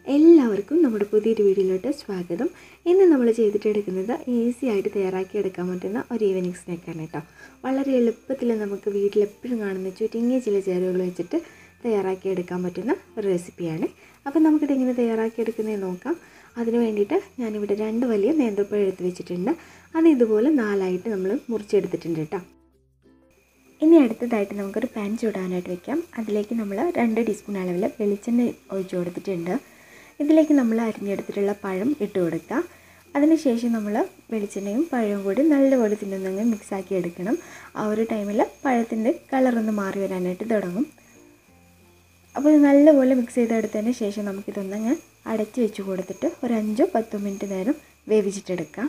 എല്ലാവർക്കും നമ്മുടെ പുതിയൊരു വീഡിയോയിലോട്ട് സ്വാഗതം ഇന്ന് നമ്മൾ ചെയ്തിട്ടെടുക്കുന്നത് ഈസി ആയിട്ട് തയ്യാറാക്കി എടുക്കാൻ പറ്റുന്ന ഒരു ഈവനിങ് സ്നാക്കാണ് കേട്ടോ വളരെ എളുപ്പത്തിൽ നമുക്ക് വീട്ടിലെപ്പോഴും കാണുന്ന ചുരുങ്ങിയ ചില ചേരുവകൾ വെച്ചിട്ട് തയ്യാറാക്കി എടുക്കാൻ പറ്റുന്ന ഒരു റെസിപ്പിയാണ് അപ്പോൾ നമുക്കിത് എങ്ങനെ തയ്യാറാക്കി എടുക്കുന്നത് നോക്കാം അതിന് വേണ്ടിയിട്ട് ഞാനിവിടെ രണ്ട് വലിയ നേന്ത്രപ്പഴം എടുത്ത് വെച്ചിട്ടുണ്ട് അത് ഇതുപോലെ നാലായിട്ട് നമ്മൾ മുറിച്ചെടുത്തിട്ടുണ്ട് കേട്ടോ ഇനി അടുത്തതായിട്ട് നമുക്കൊരു പാൻ ചൂടാനായിട്ട് വെക്കാം അതിലേക്ക് നമ്മൾ രണ്ട് ടീസ്പൂൺ അളവിൽ വെളിച്ചെണ്ണ ഒഴിച്ചു കൊടുത്തിട്ടുണ്ട് ഇതിലേക്ക് നമ്മൾ അരിഞ്ഞെടുത്തിട്ടുള്ള പഴം ഇട്ട് കൊടുക്കുക അതിനുശേഷം നമ്മൾ വെളിച്ചെണ്ണയും പഴവും കൂടി നല്ലപോലെ തിന്നുന്നങ്ങ് മിക്സാക്കി എടുക്കണം ആ ഒരു ടൈമിൽ പഴത്തിൻ്റെ കളറൊന്ന് മാറി വരാനായിട്ട് തുടങ്ങും അപ്പോൾ ഇത് നല്ലപോലെ മിക്സ് ചെയ്തെടുത്തതിന് ശേഷം നമുക്കിതൊന്നങ്ങ് അടച്ച് വെച്ച് കൊടുത്തിട്ട് ഒരു അഞ്ചോ പത്തോ മിനിറ്റ് നേരം വേവിച്ചിട്ടെടുക്കാം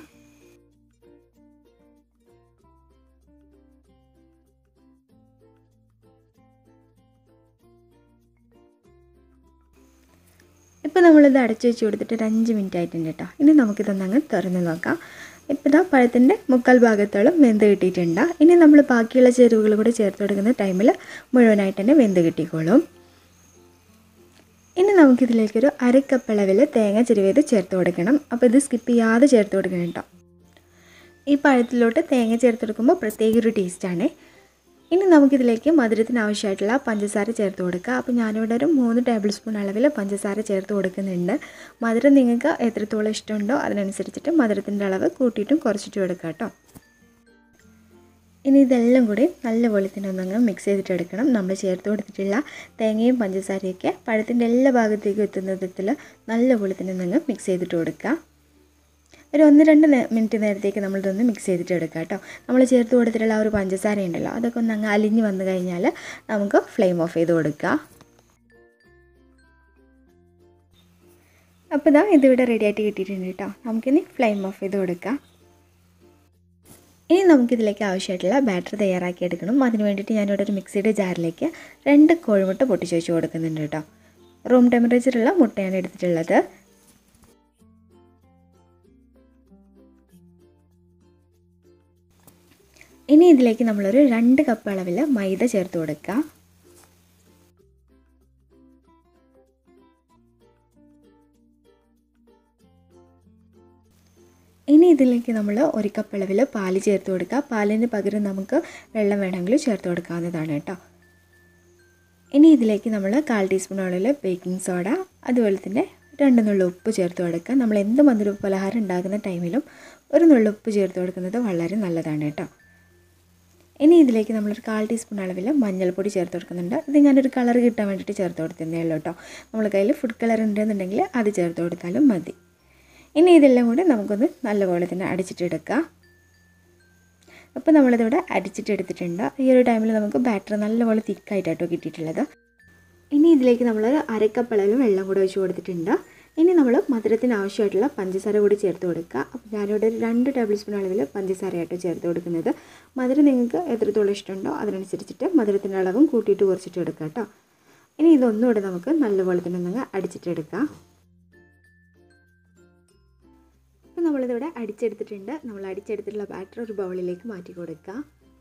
ഇപ്പോൾ നമ്മളിത് അടച്ചു വെച്ച് കൊടുത്തിട്ട് ഒരു അഞ്ച് മിനിറ്റ് ആയിട്ടുണ്ട് കേട്ടോ ഇനി നമുക്കിതൊന്നങ്ങ് തുറന്ന് നോക്കാം ഇപ്പോൾ ഇതാ പഴത്തിൻ്റെ മുക്കാൽ ഭാഗത്തോളം വെന്ത് കിട്ടിയിട്ടുണ്ട് ഇനി നമ്മൾ ബാക്കിയുള്ള ചേരുവകൾ കൂടി ചേർത്ത് കൊടുക്കുന്ന ടൈമിൽ മുഴുവനായിട്ട് തന്നെ വെന്ത് കിട്ടിക്കോളും ഇനി നമുക്കിതിലേക്കൊരു അര കപ്പ് അളവിൽ തേങ്ങ ചെരുവേത് ചേർത്ത് കൊടുക്കണം അപ്പോൾ ഇത് സ്കിപ്പ് ചെയ്യാതെ ചേർത്ത് കൊടുക്കണം കേട്ടോ ഈ പഴത്തിലോട്ട് തേങ്ങ ചേർത്ത് കൊടുക്കുമ്പോൾ പ്രത്യേക ഒരു ടേസ്റ്റാണ് ഇനി നമുക്കിതിലേക്ക് മധുരത്തിന് ആവശ്യമായിട്ടുള്ള പഞ്ചസാര ചേർത്ത് കൊടുക്കുക അപ്പോൾ ഞാനിവിടെ ഒരു മൂന്ന് ടേബിൾ സ്പൂൺ അളവിൽ പഞ്ചസാര ചേർത്ത് കൊടുക്കുന്നുണ്ട് മധുരം നിങ്ങൾക്ക് എത്രത്തോളം ഇഷ്ടമുണ്ടോ അതിനനുസരിച്ചിട്ട് മധുരത്തിൻ്റെ അളവ് കൂട്ടിയിട്ടും കുറച്ചിട്ടും കൊടുക്കുക കേട്ടോ ഇനി ഇതെല്ലാം കൂടി നല്ലപോലെ തന്നെ ഒന്നങ്ങ് മിക്സ് ചെയ്തിട്ട് എടുക്കണം നമ്മൾ ചേർത്ത് കൊടുത്തിട്ടുള്ള തേങ്ങയും പഞ്ചസാരയൊക്കെ പഴത്തിൻ്റെ എല്ലാ ഭാഗത്തേക്കും എത്തുന്ന വിധത്തിൽ നല്ലപോലെ തന്നെ ഒന്നങ്ങ് മിക്സ് ചെയ്തിട്ട് കൊടുക്കുക ഒരു ഒന്ന് രണ്ട് മിനിറ്റ് നേരത്തേക്ക് നമ്മളിതൊന്ന് മിക്സ് ചെയ്തിട്ട് എടുക്കുക കേട്ടോ നമ്മൾ ചേർത്ത് കൊടുത്തിട്ടുള്ള ആ ഒരു പഞ്ചസാര ഉണ്ടല്ലോ അതൊക്കെ ഒന്ന് അങ്ങ് അലിഞ്ഞ് വന്നു കഴിഞ്ഞാൽ നമുക്ക് ഫ്ലെയിം ഓഫ് ചെയ്ത് കൊടുക്കുക അപ്പോൾ ഇതാ ഇതിവിടെ റെഡി ആയിട്ട് കിട്ടിയിട്ടുണ്ട് കേട്ടോ നമുക്കിനി ഫ്ലെയിം ഓഫ് ചെയ്ത് കൊടുക്കാം ഇനി നമുക്കിതിലേക്ക് ആവശ്യമായിട്ടുള്ള ബാറ്റർ തയ്യാറാക്കി എടുക്കണം അതിന് വേണ്ടിയിട്ട് ഞാനിവിടെ ഒരു മിക്സിയുടെ ജാറിലേക്ക് രണ്ട് കോഴിമുട്ട പൊട്ടിച്ച് വെച്ച് കൊടുക്കുന്നുണ്ട് കേട്ടോ റൂം ടെമ്പറേച്ചറുള്ള മുട്ടയാണ് എടുത്തിട്ടുള്ളത് ഇനി ഇതിലേക്ക് നമ്മളൊരു രണ്ട് കപ്പ് അളവിൽ മൈദ ചേർത്ത് കൊടുക്കുക ഇനി ഇതിലേക്ക് നമ്മൾ ഒരു കപ്പ് അളവിൽ പാല് ചേർത്ത് കൊടുക്കുക പാലിന് പകരം നമുക്ക് വെള്ളം വേണമെങ്കിൽ ചേർത്ത് കൊടുക്കാവുന്നതാണ് കേട്ടോ ഇനി ഇതിലേക്ക് നമ്മൾ കാൽ ടീസ്പൂൺ അളവിൽ ബേക്കിംഗ് സോഡ അതുപോലെ തന്നെ രണ്ട് നുള്ള ഉപ്പ് ചേർത്ത് കൊടുക്കുക നമ്മൾ എന്ത് മധുര പലഹാരം ഉണ്ടാക്കുന്ന ടൈമിലും ഒരു നുള്ള ഉപ്പ് ചേർത്ത് കൊടുക്കുന്നത് വളരെ നല്ലതാണ് കേട്ടോ ഇനി ഇതിലേക്ക് നമ്മളൊരു കാൽ ടീസ്പൂൺ അളവിൽ മഞ്ഞൾപ്പൊടി ചേർത്ത് കൊടുക്കുന്നുണ്ട് ഇത് ഞാനൊരു കളർ കിട്ടാൻ വേണ്ടിയിട്ട് ചേർത്ത് കൊടുത്തതേ ഉള്ളൂ കേട്ടോ നമ്മൾ കയ്യിൽ ഫുഡ് കളർ ഉണ്ടെന്നുണ്ടെങ്കിൽ അത് ചേർത്ത് കൊടുത്താലും മതി ഇനി ഇതെല്ലാം കൂടി നമുക്കൊന്ന് നല്ലപോലെ തന്നെ അടിച്ചിട്ടെടുക്കാം അപ്പോൾ നമ്മളിതിവിടെ അടിച്ചിട്ടെടുത്തിട്ടുണ്ട് ഈ ഒരു ടൈമിൽ നമുക്ക് ബാറ്റർ നല്ലപോലെ തിക്കായിട്ടാട്ടോ കിട്ടിയിട്ടുള്ളത് ഇനി ഇതിലേക്ക് നമ്മൾ അരക്കപ്പ് അളവിൽ വെള്ളം കൂടെ ഒഴിച്ച് കൊടുത്തിട്ടുണ്ട് ഇനി നമ്മൾ മധുരത്തിന് ആവശ്യമായിട്ടുള്ള പഞ്ചസാര കൂടി ചേർത്ത് കൊടുക്കുക അപ്പോൾ ഞാനിവിടെ ഒരു രണ്ട് ടേബിൾ സ്പൂൺ അളവിൽ പഞ്ചസാരയായിട്ട് ചേർത്ത് കൊടുക്കുന്നത് മധുരം നിങ്ങൾക്ക് എത്രത്തോളം ഇഷ്ടമുണ്ടോ അതിനനുസരിച്ചിട്ട് മധുരത്തിൻ്റെ അളവും കൂട്ടിയിട്ട് കുറച്ചിട്ട് എടുക്കുക കേട്ടോ ഇനി ഇതൊന്നുകൂടെ നമുക്ക് നല്ലപോലെ തന്നെ ഒന്ന് അടിച്ചിട്ടെടുക്കാം അപ്പോൾ നമ്മളിതിവിടെ അടിച്ചെടുത്തിട്ടുണ്ട് നമ്മൾ അടിച്ചെടുത്തിട്ടുള്ള ബാറ്റർ ഒരു ബൗളിലേക്ക് മാറ്റി കൊടുക്കുക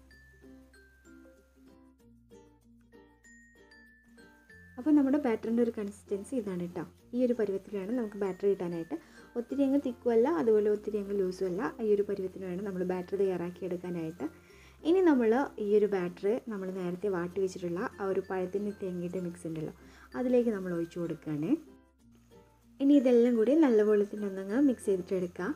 അപ്പോൾ നമ്മുടെ ബാറ്ററിൻ്റെ ഒരു കൺസിസ്റ്റൻസി ഇതാണ് കേട്ടോ ഈ ഒരു പരുവത്തിൽ വേണം നമുക്ക് ബാറ്ററി കിട്ടാനായിട്ട് ഒത്തിരി അങ്ങ് തിക്കുമല്ല അതുപോലെ ഒത്തിരി അങ്ങ് ലൂസും അല്ല ഈ ഒരു പരുവത്തിന് വേണം നമ്മൾ ബാറ്ററി തയ്യാറാക്കി എടുക്കാനായിട്ട് ഇനി നമ്മൾ ഈ ഒരു ബാറ്ററി നമ്മൾ നേരത്തെ വാട്ടി വെച്ചിട്ടുള്ള ആ ഒരു പഴത്തിൻ്റെ തേങ്ങയുടെ മിക്സ് ഉണ്ടല്ലോ അതിലേക്ക് നമ്മൾ ഒഴിച്ചു കൊടുക്കുകയാണ് ഇനി ഇതെല്ലാം കൂടി നല്ലപോലെ തന്നെ ഒന്നങ്ങ് മിക്സ് ചെയ്തിട്ട് എടുക്കാം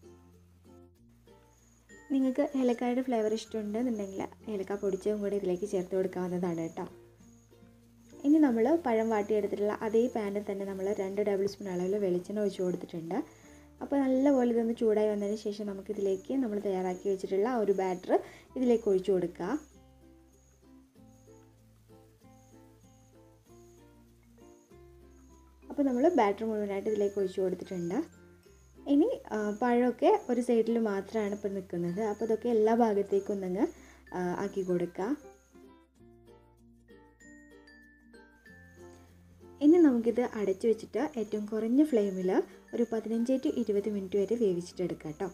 നിങ്ങൾക്ക് ഏലക്കായുടെ ഫ്ലേവർ ഇഷ്ടമുണ്ടെന്നുണ്ടെങ്കിൽ ഏലക്ക പൊടിച്ചതും കൂടി ഇതിലേക്ക് ചേർത്ത് കൊടുക്കാവുന്നതാണ് കേട്ടോ ഇനി നമ്മൾ പഴം വാട്ടിയെടുത്തിട്ടുള്ള അതേ പാനിൽ തന്നെ നമ്മൾ രണ്ട് ടേബിൾ സ്പൂൺ അളവിൽ വെളിച്ചെണ്ണ ഒഴിച്ച് കൊടുത്തിട്ടുണ്ട് അപ്പോൾ നല്ലപോലെ ഇതൊന്ന് ചൂടായി വന്നതിന് ശേഷം നമുക്കിതിലേക്ക് നമ്മൾ തയ്യാറാക്കി വെച്ചിട്ടുള്ള ആ ഒരു ബാറ്റർ ഇതിലേക്ക് ഒഴിച്ചു കൊടുക്കുക അപ്പോൾ നമ്മൾ ബാറ്റർ മുഴുവനായിട്ട് ഇതിലേക്ക് ഒഴിച്ചു കൊടുത്തിട്ടുണ്ട് ഇനി പഴമൊക്കെ ഒരു സൈഡിൽ മാത്രമാണ് ഇപ്പോൾ നിൽക്കുന്നത് അപ്പോൾ ഇതൊക്കെ എല്ലാ ഭാഗത്തേക്കും ഒന്നങ്ങ് ആക്കി കൊടുക്കുക ഇനി നമുക്കിത് അടച്ചു വെച്ചിട്ട് ഏറ്റവും കുറഞ്ഞ ഫ്ലെയിമിൽ ഒരു പതിനഞ്ച് ടു ഇരുപത് മിനിറ്റ് വരെ വേവിച്ചിട്ടെടുക്കാം കേട്ടോ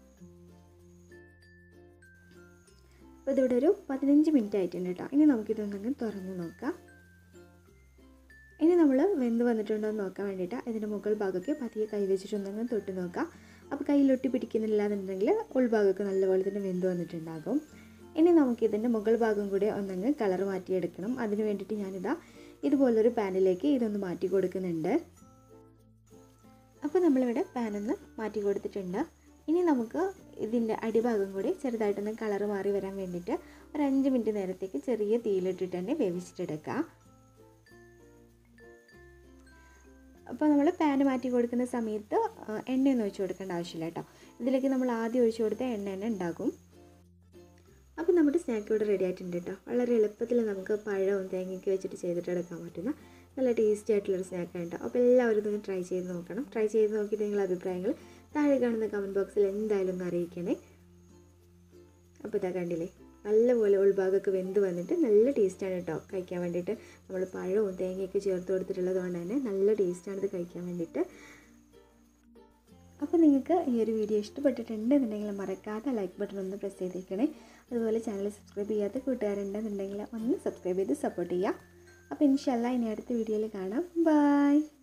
അപ്പോൾ ഇതിവിടെ ഒരു പതിനഞ്ച് മിനിറ്റ് ആയിട്ടുണ്ട് കേട്ടോ ഇനി നമുക്കിതൊന്നങ്ങ് തുറന്ന് നോക്കാം ഇനി നമ്മൾ വെന്ത് വന്നിട്ടുണ്ടോ എന്ന് നോക്കാൻ വേണ്ടിയിട്ട് ഇതിൻ്റെ മുകൾ ഭാഗമൊക്കെ പതിയെ കൈ വെച്ചിട്ടൊന്നങ്ങ് തൊട്ട് നോക്കാം അപ്പോൾ കയ്യിലൊട്ടി പിടിക്കുന്നില്ല എന്നുണ്ടെങ്കിൽ ഉൾഭാഗമൊക്കെ നല്ലപോലെ തന്നെ വെന്ത് വന്നിട്ടുണ്ടാകും ഇനി നമുക്കിതിൻ്റെ മുകൾ ഭാഗം കൂടി ഒന്നങ്ങ് കളർ മാറ്റിയെടുക്കണം അതിന് വേണ്ടിയിട്ട് ഞാനിതാ ഇതുപോലൊരു പാനിലേക്ക് ഇതൊന്ന് മാറ്റി കൊടുക്കുന്നുണ്ട് അപ്പോൾ നമ്മളിവിടെ പാനൊന്ന് മാറ്റി കൊടുത്തിട്ടുണ്ട് ഇനി നമുക്ക് ഇതിൻ്റെ അടിഭാഗം കൂടി ചെറുതായിട്ടൊന്ന് കളർ മാറി വരാൻ വേണ്ടിയിട്ട് ഒരു അഞ്ച് മിനിറ്റ് നേരത്തേക്ക് ചെറിയ തീയിലിട്ടിട്ട് തന്നെ വേവിച്ചിട്ടെടുക്കാം അപ്പോൾ നമ്മൾ പാൻ മാറ്റി കൊടുക്കുന്ന സമയത്ത് എണ്ണയൊന്നും ഒഴിച്ച് കൊടുക്കേണ്ട ആവശ്യമില്ല കേട്ടോ ഇതിലേക്ക് നമ്മൾ ആദ്യം ഒഴിച്ച് കൊടുത്ത എണ്ണ തന്നെ ഉണ്ടാകും അപ്പോൾ നമ്മുടെ സ്നാക്ക് ഇവിടെ റെഡി ആയിട്ടുണ്ട് കേട്ടോ വളരെ എളുപ്പത്തിൽ നമുക്ക് പഴവും തേങ്ങയൊക്കെ വെച്ചിട്ട് ചെയ്തിട്ടെടുക്കാൻ പറ്റുന്ന നല്ല ടേസ്റ്റി ആയിട്ടുള്ളൊരു സ്നാക്കാണ് കേട്ടോ അപ്പോൾ എല്ലാവരും ഇതൊന്ന് ട്രൈ ചെയ്ത് നോക്കണം ട്രൈ ചെയ്ത് നോക്കിയിട്ട് നിങ്ങളുടെ അഭിപ്രായങ്ങൾ താഴെ കാണുന്ന കമൻറ്റ് ബോക്സിൽ എന്തായാലും ഒന്ന് അറിയിക്കണേ അപ്പോൾ ഇതാ കണ്ടില്ലേ നല്ലപോലെ ഉൾഭാഗമൊക്കെ വെന്ത് വന്നിട്ട് നല്ല ടേസ്റ്റാണ് കേട്ടോ കഴിക്കാൻ വേണ്ടിയിട്ട് നമ്മൾ പഴവും തേങ്ങയൊക്കെ ചേർത്ത് കൊടുത്തിട്ടുള്ളത് കൊണ്ട് തന്നെ നല്ല ടേസ്റ്റാണ് ഇത് കഴിക്കാൻ വേണ്ടിയിട്ട് അപ്പോൾ നിങ്ങൾക്ക് ഈ ഒരു വീഡിയോ ഇഷ്ടപ്പെട്ടിട്ടുണ്ടെന്നുണ്ടെങ്കിൽ മറക്കാതെ ലൈക്ക് ബട്ടൺ ഒന്ന് പ്രസ് ചെയ്തേക്കണേ അതുപോലെ ചാനൽ സബ്സ്ക്രൈബ് ചെയ്യാത്ത കൂട്ടുകാരുണ്ടെന്നുണ്ടെങ്കിൽ ഒന്ന് സബ്സ്ക്രൈബ് ചെയ്ത് സപ്പോർട്ട് ചെയ്യുക അപ്പോൾ ഇൻഷല്ല ഇനി അടുത്ത വീഡിയോയിൽ കാണാം ബൈ